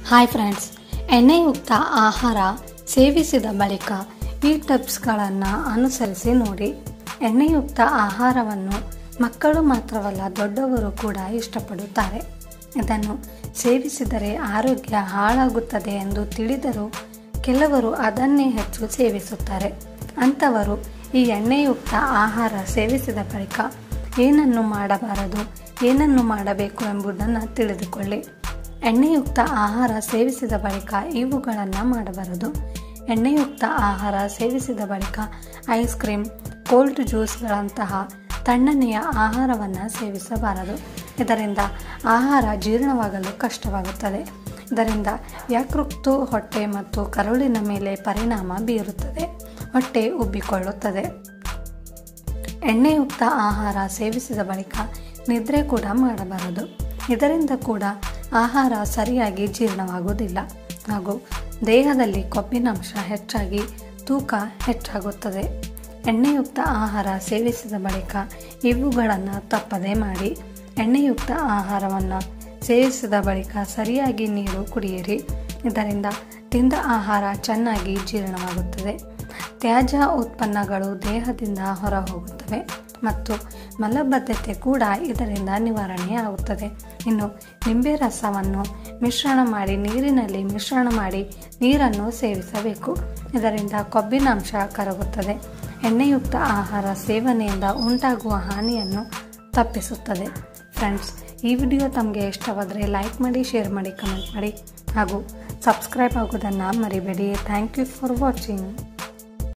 hi friends ಎಣ್ಣೆಯುಕ್ತ ಆಹಾರ ಸೇವಿಸಿದ ಬಳಿಕ ಈ ಟಿಪ್ಸ್ಗಳನ್ನು ಅನುಸರಿಸಿ ನೋಡಿ ಎಣ್ಣೆಯುಕ್ತ ಆಹಾರವನ್ನು ಮಕ್ಕಳು ಮಾತ್ರವಲ್ಲ ದೊಡ್ಡವರು ಕೂಡ ಇಷ್ಟಪಡುತ್ತಾರೆ ಇದನ್ನು ಸೇವಿಸಿದರೆ ಆರೋಗ್ಯ ಹಾಳಾಗುತ್ತದೆ ಎಂದು ತಿಳಿದರೂ ಕೆಲವರು ಅದನ್ನೇ ಹೆಚ್ಚು ಸೇವಿಸುತ್ತಾರೆ ಅಂಥವರು ಈ ಎಣ್ಣೆಯುಕ್ತ ಆಹಾರ ಸೇವಿಸಿದ ಬಳಿಕ ಏನನ್ನು ಮಾಡಬಾರದು ಏನನ್ನು ಮಾಡಬೇಕು ಎಂಬುದನ್ನು ತಿಳಿದುಕೊಳ್ಳಿ ಎಣ್ಣೆಯುಕ್ತ ಆಹಾರ ಸೇವಿಸಿದ ಬಳಿಕ ಇವುಗಳನ್ನು ಮಾಡಬಾರದು ಎಣ್ಣೆಯುಕ್ತ ಆಹಾರ ಸೇವಿಸಿದ ಬಳಿಕ ಐಸ್ ಕ್ರೀಮ್ ಕೋಲ್ಡ್ ಜ್ಯೂಸ್ಗಳಂತಹ ತಣ್ಣನೆಯ ಆಹಾರವನ್ನು ಸೇವಿಸಬಾರದು ಇದರಿಂದ ಆಹಾರ ಜೀರ್ಣವಾಗಲು ಕಷ್ಟವಾಗುತ್ತದೆ ಇದರಿಂದ ಯಕೃತ್ತು ಹೊಟ್ಟೆ ಮತ್ತು ಕರುಳಿನ ಮೇಲೆ ಪರಿಣಾಮ ಬೀರುತ್ತದೆ ಹೊಟ್ಟೆ ಉಬ್ಬಿಕೊಳ್ಳುತ್ತದೆ ಎಣ್ಣೆಯುಕ್ತ ಆಹಾರ ಸೇವಿಸಿದ ಬಳಿಕ ನಿದ್ರೆ ಕೂಡ ಮಾಡಬಾರದು ಇದರಿಂದ ಕೂಡ ಆಹಾರ ಸರಿಯಾಗಿ ಜೀರ್ಣವಾಗುವುದಿಲ್ಲ ಹಾಗೂ ದೇಹದಲ್ಲಿ ಕೊಬ್ಬಿನಾಂಶ ಹೆಚ್ಚಾಗಿ ತೂಕ ಹೆಚ್ಚಾಗುತ್ತದೆ ಎಣ್ಣೆಯುಕ್ತ ಆಹಾರ ಸೇವಿಸಿದ ಬಳಿಕ ಇವುಗಳನ್ನು ತಪ್ಪದೇ ಮಾಡಿ ಎಣ್ಣೆಯುಕ್ತ ಆಹಾರವನ್ನು ಸೇವಿಸಿದ ಬಳಿಕ ಸರಿಯಾಗಿ ನೀರು ಕುಡಿಯಿರಿ ಇದರಿಂದ ತಿಂದ ಆಹಾರ ಚೆನ್ನಾಗಿ ಜೀರ್ಣವಾಗುತ್ತದೆ ತ್ಯಾಜ್ಯ ಉತ್ಪನ್ನಗಳು ದೇಹದಿಂದ ಹೊರಹೋಗುತ್ತವೆ ಮತ್ತು ಮಲಬದ್ಧತೆ ಕೂಡ ಇದರಿಂದ ನಿವಾರಣೆ ಆಗುತ್ತದೆ ಇನ್ನು ನಿಂಬೆ ರಸವನ್ನು ಮಿಶ್ರಣ ಮಾಡಿ ನೀರಿನಲ್ಲಿ ಮಿಶ್ರಣ ಮಾಡಿ ನೀರನ್ನು ಸೇವಿಸಬೇಕು ಇದರಿಂದ ಕೊಬ್ಬಿನಾಂಶ ಕರಗುತ್ತದೆ ಎಣ್ಣೆಯುಕ್ತ ಆಹಾರ ಸೇವನೆಯಿಂದ ಉಂಟಾಗುವ ಹಾನಿಯನ್ನು ತಪ್ಪಿಸುತ್ತದೆ ಫ್ರೆಂಡ್ಸ್ ಈ ವಿಡಿಯೋ ತಮಗೆ ಇಷ್ಟವಾದರೆ ಲೈಕ್ ಮಾಡಿ ಶೇರ್ ಮಾಡಿ ಕಮೆಂಟ್ ಮಾಡಿ ಹಾಗೂ ಸಬ್ಸ್ಕ್ರೈಬ್ ಆಗೋದನ್ನು ಮರಿಬೇಡಿ ಥ್ಯಾಂಕ್ ಯು ಫಾರ್ ವಾಚಿಂಗ್